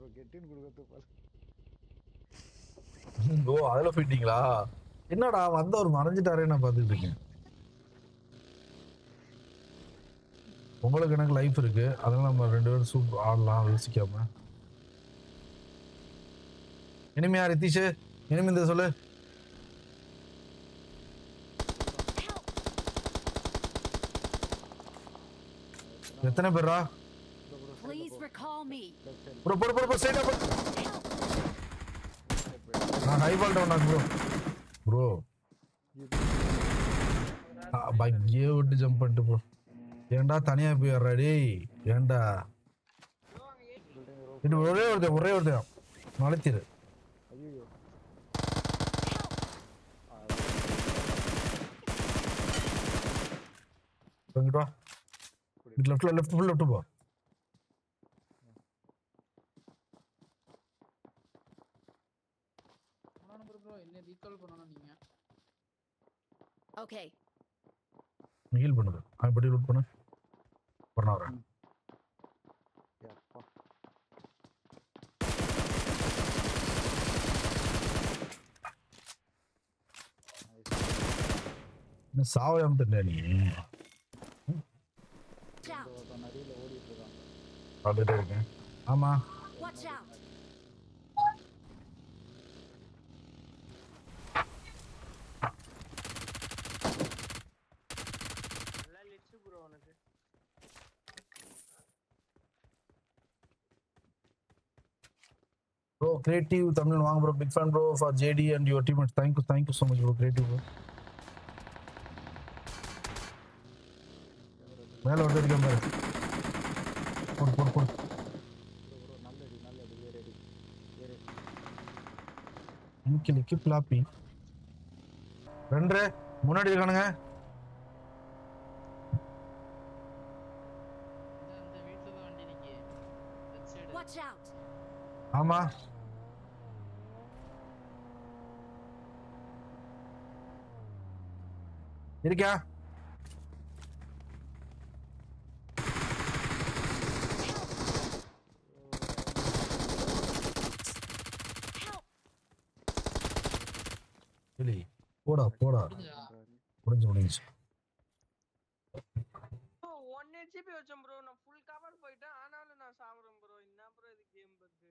Bro கெட்டின் கொடுக்கறது போல ஓ அதுல போயிட்டீங்களா என்னடா வந்தவர் மறைஞ்சிட்டாரே நான் பார்த்துட்டு இருக்கேன் உங்களுக்கு எனக்கு லைஃப் இருக்கு அதனால நம்ம ரெண்டு பேரும் சூப் ஆடலாம் யோசிக்காம இனிமையா ரித்தீஷ் இனிமே இந்த சொல்லு எத்தனை பேரா Please recall me. Bro bro bro ஸ்ட்ரைட்டா ப்ரோ நான் ஹை பால் டவுன் ப்ரோ ப்ரோ பையே விட்டு ஜம்ப் பண்ணிட்டு ப்ரோ ஏன்டா தனியா போயிடுறா டேய் ஏன்டா இது ஒரே ஒருத்தன் ஒரே ஒருத்தன் மலைத்திரு ஐயோ இங்கிட்டு வா இங்கிட்டு லெஃப்ட்ல லெஃப்ட் ஃபுல் லெஃப்ட் போ நம்பர் ப்ரோ என்ன ரீகால் பண்ணணும் நீங்க Okay. ஹீல் பண்ணுது அவன் படி லூட் பண்ணு பண்ண வரேன் அப்பா இன்னும் சாவையாம தெரியல நீ Watch out. ஒருத்தன் நடுவில் ஓடிட்டு இருக்கான் பார்த்துட்டே இருக்கேன் ஆமா Watch out. எல்லாம் லிச்சு ப்ரோ உனக்கு ப்ரோ கிரியேட்டிவ் தமிழ் வாங்க bro big fan bro for JD and your team thank you thank you so much bro creative bro மேலே வந்து இருக்கேன் பாரு போடு போடு போடு ப்ரோ நல்லடி நல்லடி வேறடி வேறு எனக்கு லிக்கி பிளாப்பி ரெண்டு முன்னாடி இருக்கானுங்க இந்த இந்த வீட்ல தான் வண்டி நிக்கி லெஃப்ட் சைடு Watch out. ஆமா இருக்கியா Help. இல்லை போடா போடா முடிஞ்சு முடிஞ்சு ஒன் ஹெச்பி வச்சேன் ப்ரோ நான் ஃபுல் கவர் போயிட்டேன் ஆனாலும் நான் சாப்பிடுறேன் ப்ரோ என்ன ப்ரோ இது கேம் பத்து